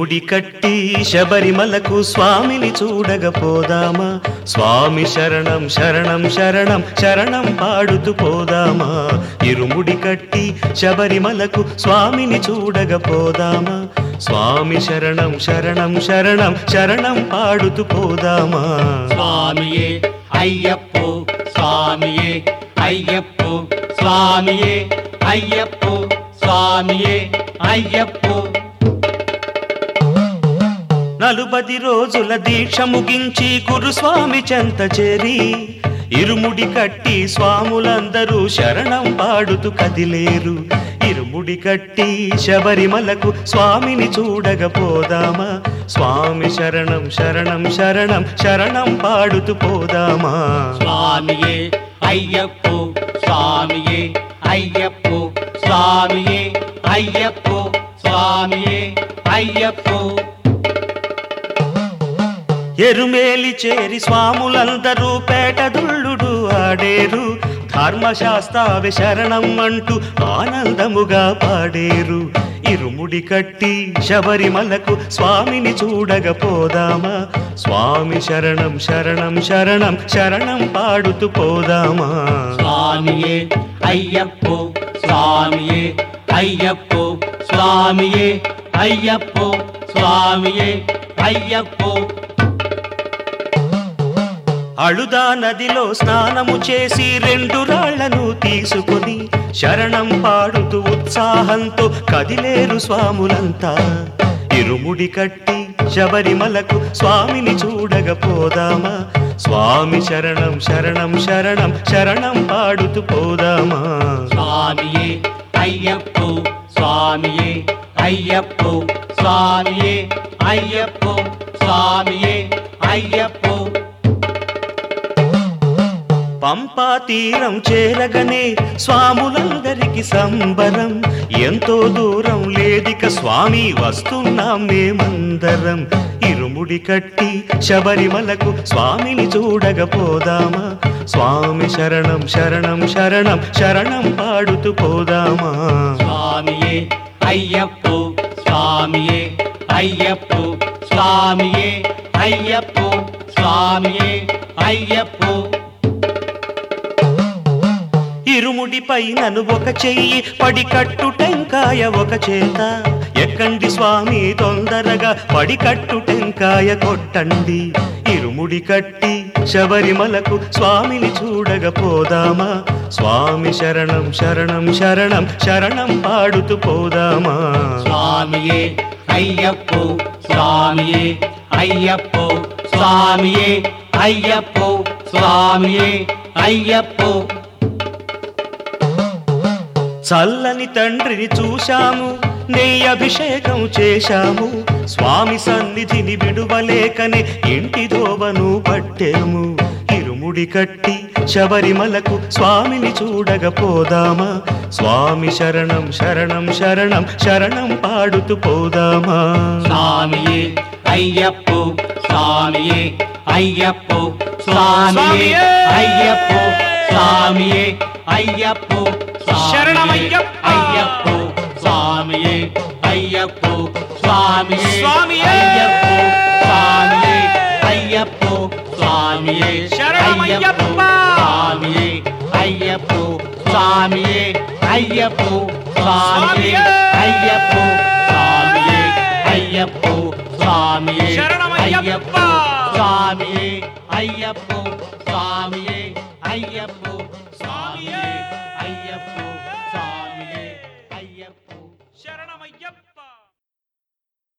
ఇరుముడి కట్టి శబరిమలకు స్వామిని చూడగపోదామా స్వామి శరణం శరణం శరణం శరణం పాడుతూ పోదామా ఇరుముడి కట్టి శబరిమలకు స్వామిని చూడగపోదామా స్వామి శరణం శరణం శరణం శరణం పాడుతూ పోదామా స్వామియే అయ్యప్పో స్వామియే అయ్యప్పో స్వామియే అయ్యప్పో స్వామియే అయ్యప్పో నలుబది రోజుల దీక్ష ముగించి గురుస్వామి చెంత చేరి ఇరుముడి కట్టి స్వాములందరూ శరణం పాడుతూ కదిలేరు ఇరుముడి కట్టి శబరిమలకు స్వామిని చూడగపోదామా స్వామి శరణం శరణం శరణం శరణం పాడుతూ పోదామా స్వామియే అయ్యప్పో స్వామియే అయ్యప్పో స్వామియే అయ్యప్పో స్వామియే అయ్యప్పో ఎరుమేలి చేరి స్వాములందరూ పేటదుళ్ళుడు ఆడేరు ధర్మశాస్త్రావి శరణం అంటూ ఆనందముగా పాడేరు ఇరుముడి కట్టి శబరిమలకు స్వామిని చూడగపోదామా స్వామి శరణం శరణం శరణం శరణం పాడుతూ పోదామా స్వామియే అయ్యప్పో స్వామియే అయ్యప్పో స్వామియే అయ్యప్పో స్వామియే అయ్యప్పో అళుదా నదిలో స్నానము చేసి రెండు రాళ్లను తీసుకొని శరణం పాడుతూ ఉత్సాహంతో కదిలేరు స్వాములంతా ఇరుముడి కట్టి శబరిమలకు స్వామిని చూడగపోదామా స్వామి శరణం శరణం శరణం శరణం పాడుతూ పోదామా స్వామియే అయ్యప్పో స్వామియే అయ్యప్పో స్వామియే అయ్యప్పో స్వామియే అయ్యప్పో పంపా తీరం చేరగనే స్వాములందరికి సంబరం ఎంతో దూరం లేదిక స్వామి వస్తున్నాం మేమందరం ఇరుముడి కట్టి శబరిమలకు స్వామిని చూడగపోదామా స్వామి శరణం శరణం శరణం శరణం పాడుతూ పోదామా స్వామియే అయ్యప్పో స్వామియే అయ్యప్పో స్వామియే అయ్యప్పో స్వామియే అయ్యప్పో ఇరుముడి పైనను ఒక చెయ్యి పడి కట్టు టెంకాయ ఒక చేత ఎక్కండి స్వామి తొందరగా పడి కట్టు టెంకాయ కొట్టండి ఇరుముడి కట్టి శబరిమలకు స్వామిని చూడగపోదామా స్వామి శరణం శరణం శరణం శరణం పాడుతూ పోదామా స్వామియే అయ్యప్పో స్వామియే అయ్యప్పో స్వామియే అయ్యప్పో స్వామియే అయ్యప్పో చల్లని తండ్రిని చూశాము నెయ్యి అభిషేకం చేశాము స్వామి సన్నిధిని విడువలేకనే ఇంటి దోవను పట్టేము ఇరుముడి కట్టి శబరిమలకు స్వామిని చూడగపోదామా స్వామి శరణం శరణం శరణం శరణం పాడుతూ పోదామా స్వామియే అయ్యప్పో స్వామియే అయ్యప్పో స్వామియే అయ్యప్పో స్వామియే అయ్యప్పో శరణమయ్యప్ప. అయ్యప్పో స్వామియే అయ్యప్పో స్వామియే స్వామియే. అయ్యప్పో స్వామియే అయ్యప్పో స్వామియే శరణమయ్యప్ప. స్వామియే అయ్యప్పో స్వామియే అయ్యప్పో స్వామియే అయ్యప్పో స్వామియే అయ్యప్పో స్వామియే శరణమయ్యప్ప. అయ్యప్పో స్వామియే అయ్యప్పో స్వామియే అయ్యప్పో